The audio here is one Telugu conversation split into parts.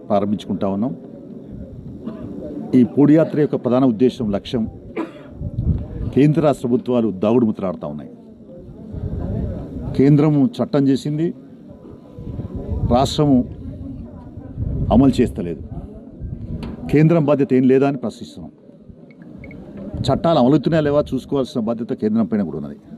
ప్రారంభించుకుంటా ఉన్నాం ఈ పోడియాత్ర యొక్క ప్రధాన ఉద్దేశం లక్ష్యం కేంద్ర రాష్ట్ర ప్రభుత్వాలు దాగుడు ముద్రాడుతూ ఉన్నాయి కేంద్రము చట్టం చేసింది రాష్ట్రము అమలు చేస్తలేదు కేంద్రం బాధ్యత ఏం లేదా అని ప్రశ్నిస్తున్నాం చట్టాలు అమలుతున్నాయా లేవా చూసుకోవాల్సిన బాధ్యత కేంద్రం పైన కూడా ఉన్నది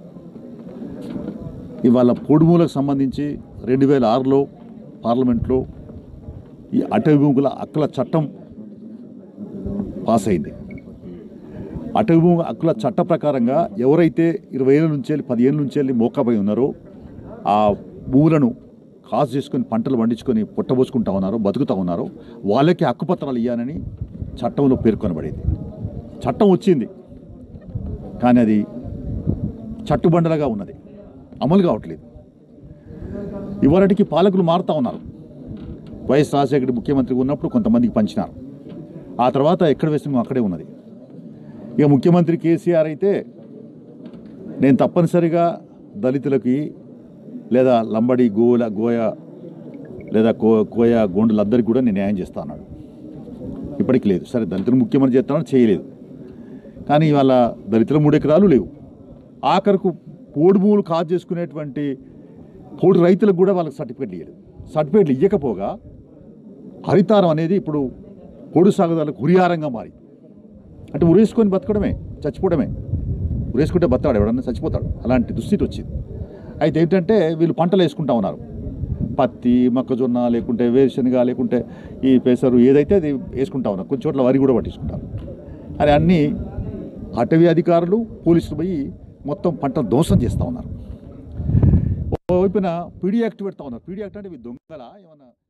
ఇవాళ పొడుమూలకు సంబంధించి రెండు వేల ఆరులో పార్లమెంట్లో ఈ అటవీ భూముల హక్కుల చట్టం పాస్ అయింది అటవీ భూమి హక్కుల చట్ట ప్రకారంగా ఎవరైతే ఇరవై ఏళ్ళ నుంచి వెళ్ళి పదిహేళ్ళ నుంచి వెళ్ళి మోకాపోయి ఉన్నారో ఆ భూములను కాసు చేసుకొని పంటలు పండించుకొని పుట్టబోసుకుంటా ఉన్నారో బతుకుతూ ఉన్నారో వాళ్ళకి హక్కుపత్రాలు ఇవ్వాలని చట్టంలో పేర్కొనబడింది చట్టం వచ్చింది కానీ అది చట్టుబండలుగా ఉన్నది అమలు కావట్లేదు ఇవరటికి పాలకులు మారుతూ ఉన్నారు వైఎస్ రాజశేఖర ముఖ్యమంత్రి ఉన్నప్పుడు కొంతమందికి పంచినారు ఆ తర్వాత ఎక్కడ వేసిన అక్కడే ఉన్నది ఇక ముఖ్యమంత్రి కేసీఆర్ అయితే నేను తప్పనిసరిగా దళితులకి లేదా లంబడి గోల గోయ లేదా కో కోయ గోండులందరికీ కూడా నేను న్యాయం చేస్తా అన్నాడు ఇప్పటికి లేదు సరే దళితులు ముఖ్యమంత్రి చేస్తున్నాడు చేయలేదు కానీ ఇవాళ దళితుల మూడు ఎకరాలు లేవు ఆఖరకు పోడు భూములు కాదు చేసుకునేటువంటి పోడు రైతులకు కూడా వాళ్ళకి సర్టిఫికెట్లు ఇవ్వలేదు సర్టిఫికెట్లు ఇవ్వకపోగా హరితారం అనేది ఇప్పుడు పొడు సాగుదారులకు హురియారంగా మారి అంటే ఉరేసుకొని బతకడమే చచ్చిపోవడమే ఉరేసుకుంటే బతాడు ఎవడన్నా చచ్చిపోతాడు అలాంటి దుస్థితి వచ్చింది అయితే ఏంటంటే వీళ్ళు పంటలు వేసుకుంటా ఉన్నారు పత్తి మొక్కజొన్న లేకుంటే వేరుశనగ లేకుంటే ఈ పెసరు ఏదైతే అది వేసుకుంటా ఉన్నారు కొన్ని చోట్ల వరి కూడా పట్టించుకుంటారు అని అన్నీ అటవీ అధికారులు పోలీసులు పోయి మొత్తం పంటను ధ్వంసం చేస్తూ ఉన్నారు ఓ వైపున పీడీ యాక్ట్ పెడతా ఉన్నారు పీడీ యాక్ట్ అంటే ఇవి దొంగల ఏమన్నా